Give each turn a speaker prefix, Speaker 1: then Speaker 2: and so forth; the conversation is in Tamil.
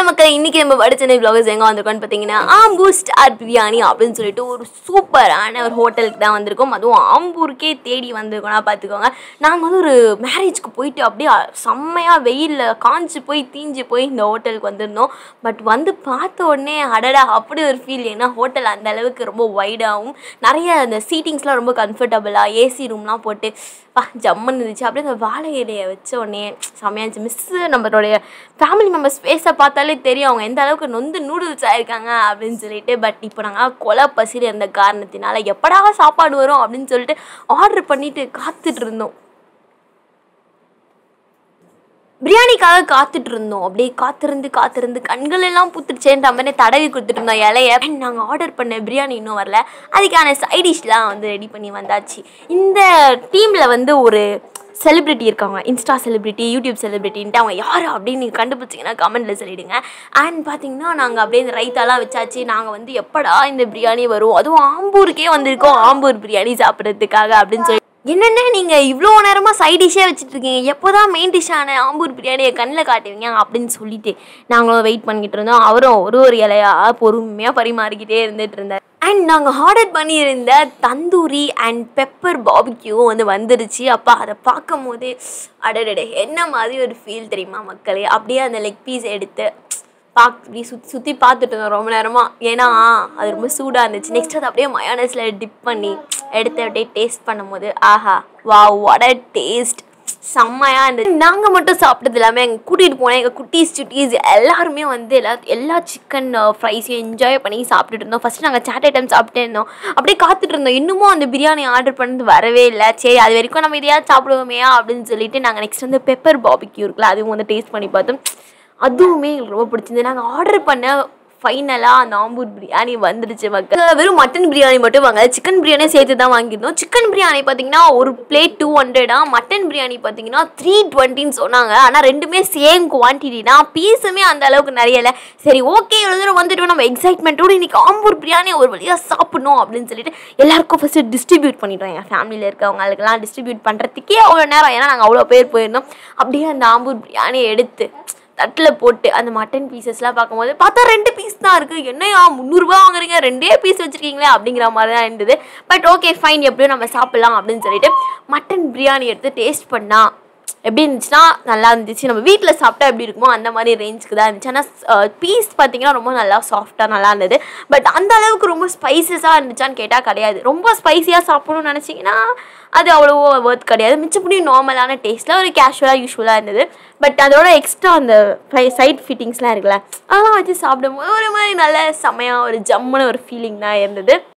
Speaker 1: மக்கள் இன்னைக்கு நம்ம வட சென்னை vloggers எங்க வந்திருக்கோம்னு பார்த்தீங்கன்னா ஆம்பூர் ஸ்டார் பிரியாணி அப்படின்னு சொல்லிட்டு ஒரு சூப்பரான ஒரு ஹோட்டலுக்கு தான் வந்திருக்கோம் அதுவும் ஆம்பூருக்கே தேடி வந்திருக்கோம்னா பார்த்துக்கோங்க நாங்கள் வந்து ஒரு மேரேஜ்க்கு போயிட்டு அப்படியே செம்மையாக வெயிலில் காஞ்சு போய் தீஞ்சு போய் இந்த ஹோட்டலுக்கு வந்திருந்தோம் பட் வந்து பார்த்த உடனே அடடா அப்படி ஒரு ஃபீல் ஏன்னா ஹோட்டல் அந்த அளவுக்கு ரொம்ப வைடாகவும் நிறைய அந்த சீட்டிங்ஸ்லாம் ரொம்ப கம்ஃபர்டபுளாக ஏசி ரூம்லாம் போட்டு பா ஜம்முன்னு இருந்துச்சு அப்படியே அந்த வாழை இலையை வச்ச உடனே செம்மையாக இருந்துச்சு மிஸ்ஸு நம்மளுடைய ஃபேமிலி மெம்பர்ஸ் ஃபேஸை பார்த்தாலே தெரியும் அவங்க எந்த அளவுக்கு நொந்து நூடுல்ஸ் ஆயிருக்காங்க அப்படின்னு சொல்லிட்டு பட் இப்போ நாங்கள் கொலை பசியில் இருந்த காரணத்தினால எப்படா சாப்பாடு வரும் அப்படின்னு சொல்லிட்டு ஆர்டர் பண்ணிட்டு காத்துட்டு இருந்தோம் பிரியாணிக்காக காத்துட்டு இருந்தோம் அப்படியே காத்திருந்து காத்திருந்து கண்கள் எல்லாம் புத்துருச்சேன்ற மாதிரி தடவி கொடுத்துட்டு இருந்தோம் இலைய நாங்கள் ஆர்டர் பண்ண பிரியாணி இன்னும் வரல அதுக்கான சைடிஷ்லாம் வந்து ரெடி பண்ணி வந்தாச்சு இந்த டீமில் வந்து ஒரு செலிப்ரிட்டி இருக்காங்க இன்ஸ்டா செலிப்ரிட்டி யூடியூப் செலிப்ரிட்டின்ட்டு அவங்க யார் அப்படின்னு நீங்கள் கண்டுபிடிச்சிங்கன்னா கமெண்ட்டில் சொல்லிவிடுங்க அண்ட் பார்த்தீங்கன்னா நாங்கள் அப்படியே இந்த ரைத்தாலாம் வச்சாச்சு நாங்கள் வந்து எப்படா இந்த பிரியாணி வரும் அதுவும் ஆம்பூருக்கே வந்திருக்கோம் ஆம்பூர் பிரியாணி சாப்பிட்றதுக்காக அப்படின்னு சொல்லி என்னென்ன நீங்கள் இவ்வளோ நேரமாக சைட் டிஷ்ஷே வச்சுட்டு இருக்கீங்க எப்போ தான் மெயின் டிஷ்ஷான ஆம்பூர் பிரியாணியை கண்ணில் காட்டுவீங்க அப்படின்னு சொல்லிட்டு நாங்களும் வெயிட் பண்ணிக்கிட்டு இருந்தோம் அவரும் ஒரு ஒரு இலையா பொறுமையாக பரிமாறிக்கிட்டே இருந்துட்டு இருந்தார் அண்ட் நாங்கள் ஆர்டர் பண்ணியிருந்த தந்தூரி அண்ட் பெப்பர் பாபிக்யூவும் வந்து வந்துருச்சு அப்போ அதை பார்க்கும் போதே அடடடே என்ன மாதிரி ஒரு ஃபீல் தெரியுமா மக்களே அப்படியே அந்த லெக் பீஸ் எடுத்து பாக் இப்படி சுற்றி சுற்றி பார்த்துட்டு இருந்தோம் ரொம்ப நேரமாக ஏன்னா அது ரொம்ப சூடாக இருந்துச்சு நெக்ஸ்ட் அது அப்படியே மயோனஸில் டிப் பண்ணி எடுத்து அப்படியே டேஸ்ட் பண்ணும்போது ஆஹா வா வாட் அ டேஸ்ட் செம்மையாக இருந்தது நாங்கள் மட்டும் சாப்பிட்டது இல்லாமல் எங்கள் கூட்டிகிட்டு போனேன் எங்கள் குட்டீஸ் சுட்டீஸ் எல்லாருமே வந்து எல்லா எல்லா சிக்கன் ஃப்ரைஸையும் என்ஜாய் பண்ணி சாப்பிட்டுட்டு இருந்தோம் ஃபஸ்ட்டு நாங்கள் சாட் ஐட்டம் சாப்பிட்டே இருந்தோம் அப்படியே காத்துட்டு இருந்தோம் இன்னமும் அந்த பிரியாணி ஆர்டர் பண்ணது வரவே இல்லை சரி அது வரைக்கும் நம்ம இதையாவது சாப்பிடுவோமே அப்படின்னு சொல்லிட்டு நாங்கள் நெக்ஸ்ட் வந்து பெப்பர் பாபிக்யூ இருக்குல்ல அதுவும் வந்து டேஸ்ட் பண்ணி பார்த்தோம் அதுவுமே எங்களுக்கு ரொம்ப பிடிச்சிருந்தது நாங்கள் ஆர்டர் பண்ண ஃபைனலாக அந்த ஆம்பூர் பிரியாணி வந்துடுச்சு மக்கள் வெறும் மட்டன் பிரியாணி மட்டும் வாங்க சிக்கன் பிரியாணியும் சேர்த்து தான் வாங்கியிருந்தோம் சிக்கன் பிரியாணி பார்த்தீங்கன்னா ஒரு பிளேட் டூ ஹண்ட்ரடா மட்டன் பிரியாணி பார்த்தீங்கன்னா த்ரீ டுவெண்ட்டின்னு சொன்னாங்க ஆனால் ரெண்டுமே சேம் குவான்டிட்டி தான் பீஸுமே அந்த அளவுக்கு நிறைய இல்லை சரி ஓகே இவ்வளோ தூரம் வந்துட்டு நம்ம எக்ஸைட்மெண்ட்டோடு இன்னைக்கு ஆம்பூர் பிரியாணி ஒரு வழியாக சாப்பிடணும் அப்படின்னு சொல்லிட்டு எல்லாருக்கும் ஃபஸ்ட்டு டிஸ்ட்ரிபியூட் பண்ணிட்டோம் எங்கள் ஃபேமிலியில் இருக்கவங்களுக்கெல்லாம் டிஸ்ட்ரிபியூட் பண்ணுறதுக்கே அவ்வளோ நேரம் ஏன்னா நாங்கள் அவ்வளோ பேர் போயிருந்தோம் அப்படியே அந்த ஆம்பூர் பிரியாணியை எடுத்து தட்டில் போட்டு அந்த மட்டன் பீசஸ்லாம் பார்க்கும்போது பார்த்தா ரெண்டு பீஸ் தான் இருக்குது என்னையா முந்நூறுரூவா வாங்குறீங்க ரெண்டே பீஸ் வச்சுருக்கீங்களே அப்படிங்கிற மாதிரி தான் இருந்தது பட் ஓகே ஃபைன் எப்படியும் நம்ம சாப்பிட்லாம் அப்படின்னு சொல்லிட்டு மட்டன் பிரியாணி எடுத்து டேஸ்ட் பண்ணால் எப்படி இருந்துச்சுன்னா நல்லா இருந்துச்சு நம்ம வீட்டில் சாப்பிட்டா எப்படி இருக்குமோ அந்த மாதிரி ரேஞ்சுக்கு தான் இருந்துச்சு ஆனால் பீஸ் பார்த்தீங்கன்னா ரொம்ப நல்லா சாஃப்டாக நல்லா இருந்தது பட் அந்த அளவுக்கு ரொம்ப ஸ்பைசஸாக இருந்துச்சான்னு கேட்டால் கிடையாது ரொம்ப ஸ்பைசியாக சாப்பிடணும்னு நினச்சிங்கன்னா அது அவ்வளோ ஒர்த் கிடையாது மிச்சப்படி நார்மலான டேஸ்ட்டில் ஒரு கேஷுவலாக யூஸ்ஃபுல்லாக இருந்தது பட் அதோட எக்ஸ்ட்ரா அந்த சைட் ஃபிட்டிங்ஸ்லாம் இருக்குல்ல அதெல்லாம் வச்சு சாப்பிடும்போது ஒரு மாதிரி நல்ல செமையாக ஒரு ஜம்முன்னு ஒரு ஃபீலிங் தான் இருந்தது